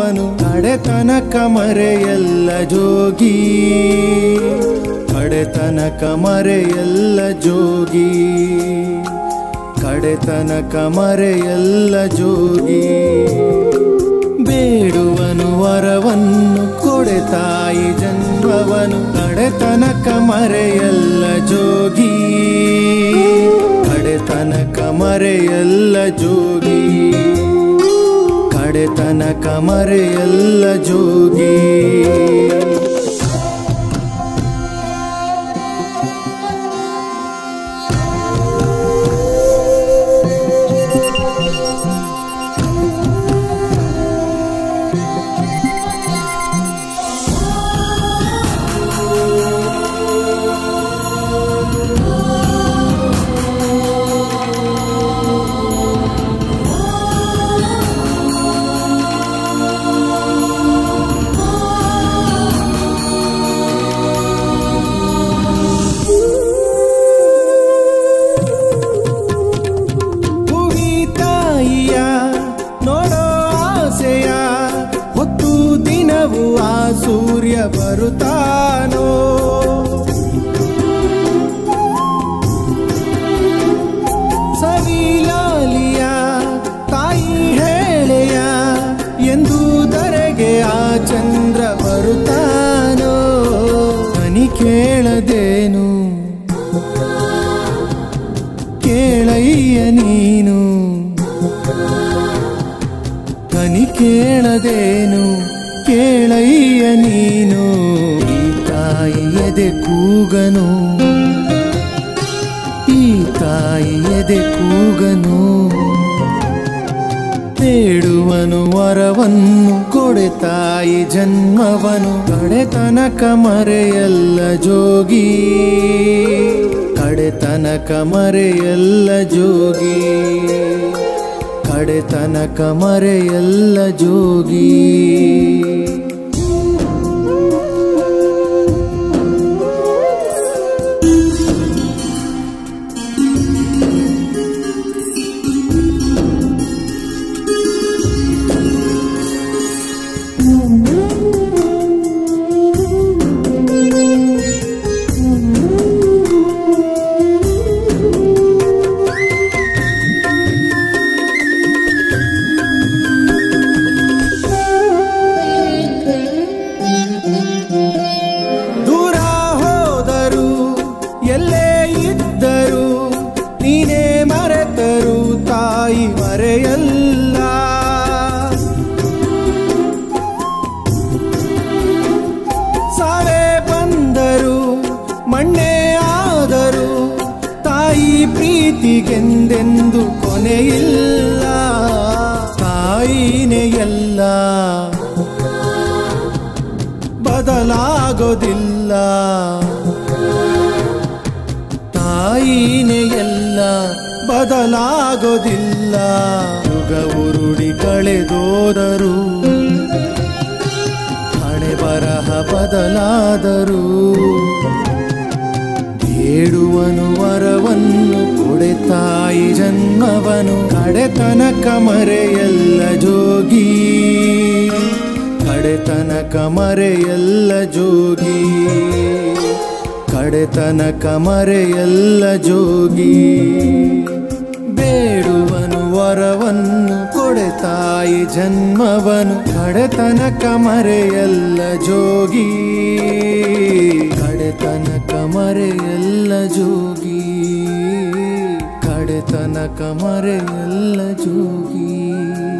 ಜನ್ಮವನು ಕಡೆತನಕ ಮರೆಯಲ್ಲ ಜೋಗಿ ಕಡೆತನಕ ಮರೆಯಲ್ಲ ಜೋಗಿ ಕಡೆತನಕ ಮರೆಯಲ್ಲ ಜೋಗಿ ಬೇಡುವನು ವರವನ್ನು ಕೊಡೆ ತಾಯಿ ಜನ್ಮವನು ಕಡೆತನಕ ಮರೆಯಲ್ಲ ಜೋಗಿ ಕಡೆತನಕ ಮರೆಯಲ್ಲ ಜೋಗಿ ಕಡೆತನಕ ಮರೆಯಲ್ಲ ಜೋಗಿ ಭುವಿ ತಾಯಿಯ ನೋಡೋ ಆಸೆಯ ಹೊತ್ತು ದಿನವೂ ಆ ಸೂರ್ಯ ಬರುತ್ತಾನೋ ಸವಿಲಾಲಿಯ ತಾಯಿ ಹೇಳೆಯ ಎಂದು ಧರೆಗೆ ಆ ಚಂದ್ರ ಬರುತ್ತಾನೋ ಕನಿ ಕೇಳದೇನು ಕೇಳಯ್ಯ ನೀನು ಕನಿ ಕೇಳದೇನು ಕೇಳಯ್ಯ ನೀನು ಈ ತಾಯಿ ಎದೆ ಕೂಗನು ಈ ತಾಯಿ ಎದೆ ಕೂಗನು ಬೇಡುವನು ವರವನ್ನು ಕೊಡೆ ತಾಯಿ ಜನ್ಮವನು ಕಡೆತನಕ ಮರೆಯಲ್ಲ ಜೋಗಿ ಕಡೆತನಕ ಮರೆಯಲ್ಲ ಜೋಗಿ ಕಡೆತನಕ ಮರೆಯಲ್ಲ ಜೋಗಿ ದೂರ ಹೋದರು ಎಲ್ಲೇ ಇದ್ದರು ನೀನೇ ಮರೆತರು ತಾಯಿ ಮರೆಯಲ್ಲ ಸಾವೇ ಬಂದರು ಮಣ್ಣೆ ಆದರು ತಾಯಿ ಪ್ರೀತಿಗೆಂದೆಂದು ಕೊನೆಯಿಲ್ಲ ತಾಯಿನೇ ಎಲ್ಲ ಬದಲಾಗೋದಿಲ್ಲ ತಾಯಿನೇ ಎಲ್ಲ ಬದಲಾಗೋದಿಲ್ಲ ಯುಗ ಉರುಡಿ ಕಳೆದೋದರು ಹಣೆ ಬರಹ ಬದಲಾದರು ಬೇಡುವನು ವರವನ್ನು ಕೊಡೆ ತಾಯಿ ಜನ್ಮವನು ಕಡೆತನಕ ಮರೆಯಲ್ಲ ಜೋಗಿ ಕಡೆತನಕ ಮರೆಯಲ್ಲ ಜೋಗಿ ಕಡೆತನಕ ಮರೆಯಲ್ಲ ಜೋಗಿ ಬೇಡುವನು ವರವನ್ನು ಕೊಡೆ ತಾಯಿ ಜನ್ಮವನು ಕಡೆತನಕ ಮರೆಯಲ್ಲ ಜೋಗಿ ಕಡೆತನಕ ಮರೆಯಲ್ಲ ಜೋಗಿ ಕಡೆತನಕ ಮರೆಯಲ್ಲ ಜೋಗಿ